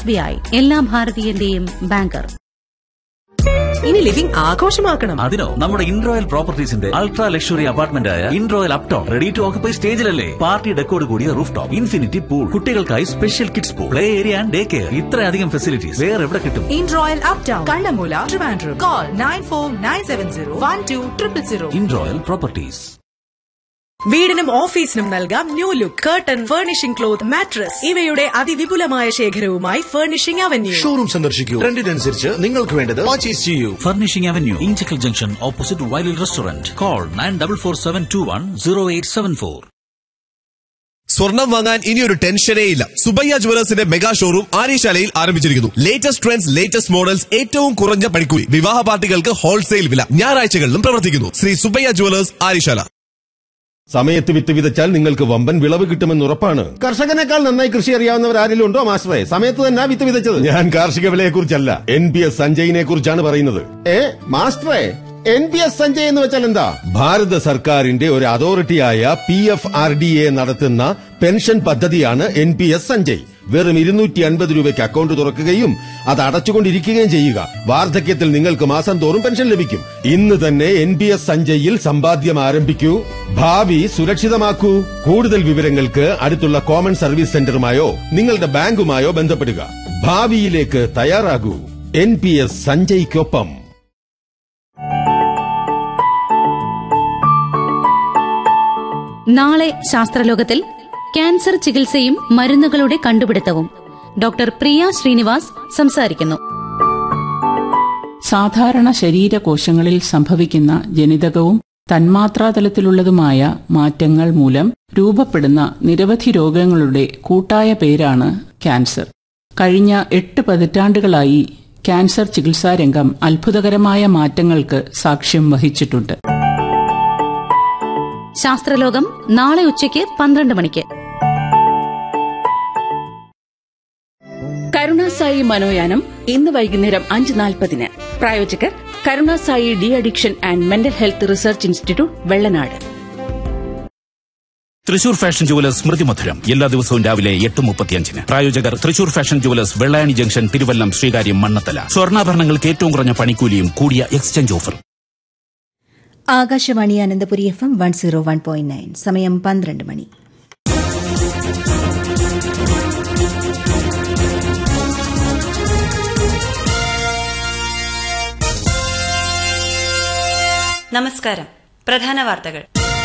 S B I എല്ലാ ഭാരതീയന്റെയും banker ഇനി living ആഘോഷമാക്കണം അതിനോ നമ്മുടെ ഇൻറോയൽ പ്രോപ്പർട്ടീസിന്റെ അൾട്രാ ലക്ഷറി അപ്പാർട്ട്മെന്റ് ആയ Inroyal uptown ready to occupy സ്റ്റേജിലല്ലേ പാർട്ടി ഡെക്കോട് കൂടിയ റൂഫ് ടോപ്പ് ഇൻഫിനിറ്റി പൂൾ കുട്ടികൾക്കായി special kids pool play area and day care ഇത്രയധികം ഫെസിലിറ്റീസ് വേറെ എവിടെ കിട്ടും Inroyal uptown Kannammoola Trivandrum call nine four nine seven zero one two triple zero Inroyal properties വീടിനും ഓഫീസിനും നൽകാം new look curtain furnishing cloth mattress ഇവയുടെ അതിവിപുലമായ ശേഖരവുമായി ഫർണിഷിംഗ് അവന്യൂ ഷോറൂം സന്ദർശിക്കൂ ട്രെൻഡിനനുസരിച്ച് നിങ്ങൾക്ക് വേണ്ടത് പർച്ചേസ് ചെയ്യൂ furnishing avenue Injakkal junction opposite വയലിൽ restaurant call nine double four seven two one zero eight seven four സ്വർണം വാങ്ങാൻ ഇനിയൊരു ടെൻഷനേ ഇല്ല സുബയ്യ ജുവലേഴ്സിന്റെ മെഗാ ഷോറൂം ആര്യശാലയിൽ ആരംഭിച്ചിരിക്കുന്നു ലേറ്റസ്റ്റ് ട്രെൻഡ്സ് ലേറ്റസ്റ്റ് മോഡൽസ് ഏറ്റവും കുറഞ്ഞ പണിക്കൂലി വിവാഹ പാർട്ടികൾക്ക് ഹോൾസെയിൽ വില ഞായറാഴ്ചകളിലും പ്രവർത്തിക്കുന്നു ശ്രീ സുബയ്യ ജുവലേഴ്സ് ആര്യശാല സമയത്ത് വിത്ത് വിതച്ചാൽ നിങ്ങൾക്ക് വമ്പൻ വിളവ് കിട്ടുമെന്ന് ഉറപ്പാണ് കർഷകനേക്കാൾ നന്നായി കൃഷി അറിയാവുന്നവർ ആരെങ്കിലും ഉണ്ടോ മാസ്റ്ററെ സമയത്ത് തന്നെ വിത്ത് വിതച്ചത് ഞാൻ കാർഷിക വിലയെ കുറിച്ചല്ല എൻ പി എസ് സഞ്ജയിനെ കുറിച്ചാണ് പറയുന്നത് ഏ മാസ്റ്ററെ എൻ പി എസ് സഞ്ജയ് എന്ന് വെച്ചാൽ എന്താ ഭാരത സർക്കാരിന്റെ ഒരു അതോറിറ്റിയായ P F R D A നടത്തുന്ന പെൻഷൻ പദ്ധതിയാണ് എൻ പി എസ് സഞ്ജയ് വെറും ഇരുന്നൂറ്റി അൻപത് രൂപയ്ക്ക് അക്കൗണ്ട് തുറക്കുകയും അത് അടച്ചുകൊണ്ടിരിക്കുകയും ചെയ്യുക വാർദ്ധക്യത്തിൽ നിങ്ങൾക്ക് മാസം തോറും പെൻഷൻ ലഭിക്കും ഇന്ന് തന്നെ എൻ പി എസ് സഞ്ജയിൽ സമ്പാദ്യം ആരംഭിക്കൂ ഭാവി സുരക്ഷിതമാക്കൂ കൂടുതൽ വിവരങ്ങൾക്ക് അടുത്തുള്ള കോമൺ സർവീസ് സെന്ററുമായോ നിങ്ങളുടെ ബാങ്കുമായോ ബന്ധപ്പെടുക ഭാവിയിലേക്ക് തയ്യാറാകൂ എൻ പി എസ് സഞ്ജയ്ക്കൊപ്പം നാളെ ശാസ്ത്രലോകത്തിൽ ക്യാൻസർ ചികിത്സയും മരുന്നുകളുടെ കണ്ടുപിടുത്തവും ഡോക്ടർ പ്രിയ ശ്രീനിവാസ് സംസാരിക്കുന്നു സാധാരണ ശരീരകോശങ്ങളിൽ സംഭവിക്കുന്ന ജനിതകവും തന്മാത്രാതലത്തിലുള്ളതുമായ മാറ്റങ്ങൾ മൂലം രൂപപ്പെടുന്ന നിരവധി രോഗങ്ങളുടെ കൂട്ടായ പേരാണ് ക്യാൻസർ കഴിഞ്ഞ എട്ട് പതിറ്റാണ്ടുകളായി ക്യാൻസർ ചികിത്സാരംഗം അത്ഭുതകരമായ മാറ്റങ്ങൾക്ക് സാക്ഷ്യം വഹിച്ചിട്ടുണ്ട് ശാസ്ത്രലോകം നാളെ ഉച്ചയ്ക്ക് പന്ത്രണ്ട് മണിക്ക് കരുണാസായി മനോയാനം ഇന്ന് വൈകുന്നേരം അഞ്ച് നാൽപ്പതിന് പ്രായോജകർ Karunasai de addiction and mental health research institute Vellanad Thrissur fashion jewellers Smrithi Madhuram എല്ലാ ദിവസവും രാവിലെ എട്ട് മുപ്പത്തിയഞ്ചിന് പ്രായോജകർ Thrissur fashion jewellers Vellayani junction Thiruvallam Sreekaryam Mannanthala സ്വർണ്ണാഭരണങ്ങൾക്ക് ഏറ്റവും കുറഞ്ഞ പണിക്കൂലിയും കൂടിയ exchange offer Akashvani Ananthapuri F M one zero one point nine സമയം പന്ത്രണ്ട് മണി നമസ്കാരം പ്രധാന വാർത്തകൾ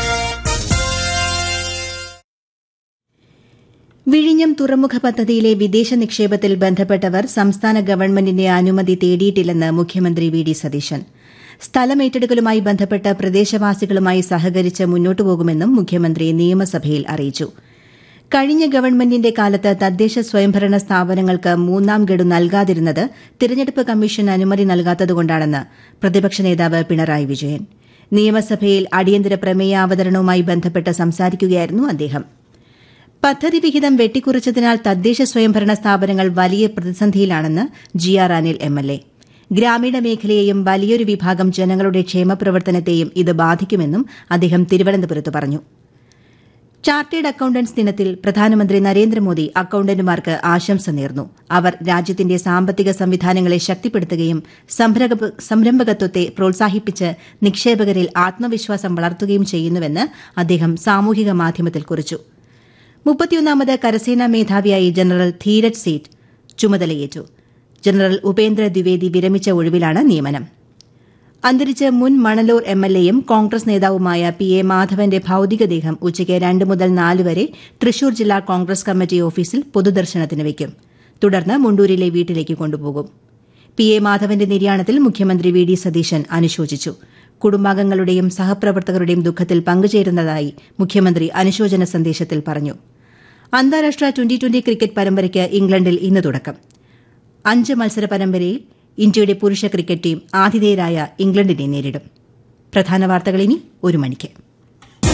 വിഴിഞ്ഞം തുറമുഖ പദ്ധതിയിലെ വിദേശ നിക്ഷേപത്തിൽ ബന്ധപ്പെട്ടവർ സംസ്ഥാന ഗവൺമെന്റിന്റെ അനുമതി തേടിയിട്ടില്ലെന്ന് മുഖ്യമന്ത്രി വി ഡി സതീശൻ സ്ഥലമേറ്റെടുക്കലുമായി ബന്ധപ്പെട്ട് പ്രദേശവാസികളുമായി സഹകരിച്ച് മുന്നോട്ടു പോകുമെന്നും മുഖ്യമന്ത്രി നിയമസഭയിൽ അറിയിച്ചു കഴിഞ്ഞ ഗവൺമെന്റിന്റെ കാലത്ത് തദ്ദേശ സ്വയംഭരണ സ്ഥാപനങ്ങൾക്ക് മൂന്നാം ഗഡു നൽകാതിരുന്നത് തിരഞ്ഞെടുപ്പ് കമ്മീഷൻ അനുമതി നൽകാത്തതുകൊണ്ടാണെന്ന് പ്രതിപക്ഷ നേതാവ് പിണറായി വിജയൻ നിയമസഭയിൽ അടിയന്തര പ്രമേയാവതരണവുമായി ബന്ധപ്പെട്ട് സംസാരിക്കുകയായിരുന്നു അദ്ദേഹം പദ്ധതി വിഹിതം വെട്ടിക്കുറച്ചതിനാൽ തദ്ദേശ സ്വയംഭരണ സ്ഥാപനങ്ങൾ വലിയ പ്രതിസന്ധിയിലാണെന്ന് G R Anil M L A ഗ്രാമീണ മേഖലയെയും വലിയൊരു വിഭാഗം ജനങ്ങളുടെ ക്ഷേമപ്രവർത്തനത്തെയും ഇത് ബാധിക്കുമെന്നും അദ്ദേഹം തിരുവനന്തപുരത്ത് പറഞ്ഞു ചാർട്ടേഡ് അക്കൌണ്ടന്റ്സ് ദിനത്തിൽ പ്രധാനമന്ത്രി നരേന്ദ്രമോദി അക്കൌണ്ടന്റുമാർക്ക് ആശംസ നേർന്നു അവർ രാജ്യത്തിന്റെ സാമ്പത്തിക സംവിധാനങ്ങളെ ശക്തിപ്പെടുത്തുകയും സംരംഭകത്വത്തെ പ്രോത്സാഹിപ്പിച്ച് നിക്ഷേപകരിൽ ആത്മവിശ്വാസം വളർത്തുകയും ചെയ്യുന്നുവെന്ന് അദ്ദേഹം സാമൂഹിക മാധ്യമത്തിൽ കുറിച്ചു മുപ്പത്തിയൊന്നാമത് കരസേനാ മേധാവിയായി ജനറൽ ധീരജ് സേഠ് ചുമതലയേറ്റു ജനറൽ ഉപേന്ദ്ര ദ്വിവേദി വിരമിച്ച ഒഴിവിലാണ് നിയമനം അന്തരിച്ച മുൻ മണലൂർ എം എൽ എയും കോൺഗ്രസ് നേതാവുമായ പി എ മാധവന്റെ ഭൌതികദേഹം ഉച്ചയ്ക്ക് രണ്ട് മുതൽ നാല് വരെ തൃശൂർ ജില്ലാ കോൺഗ്രസ് കമ്മിറ്റി ഓഫീസിൽ പൊതുദർശനത്തിന് വയ്ക്കും തുടർന്ന് മുണ്ടൂരിലെ വീട്ടിലേക്ക് കൊണ്ടുപോകും പി എ മാധവന്റെ നിര്യാണത്തിൽ മുഖ്യമന്ത്രി വി ഡി സതീശൻ അനുശോചിച്ചു കുടുംബാംഗങ്ങളുടെയും സഹപ്രവർത്തകരുടെയും ദുഃഖത്തിൽ പങ്കുചേരുന്നതായി മുഖ്യമന്ത്രി അനുശോചന സന്ദേശത്തിൽ പറഞ്ഞു അന്താരാഷ്ട്ര ട്വന്റി ട്വന്റി ക്രിക്കറ്റ് പരമ്പരയ്ക്ക് ഇംഗ്ലണ്ടിൽ ഇന്ന് തുടക്കം അഞ്ച് മത്സര പരമ്പരയിൽ ഇന്ത്യയുടെ പുരുഷ ക്രിക്കറ്റ് ടീം ആതിഥേയരായ ഇംഗ്ലണ്ടിനെ നേരിടും പ്രധാന വാർത്തകൾ ഇനി ഒരു മണിക്ക്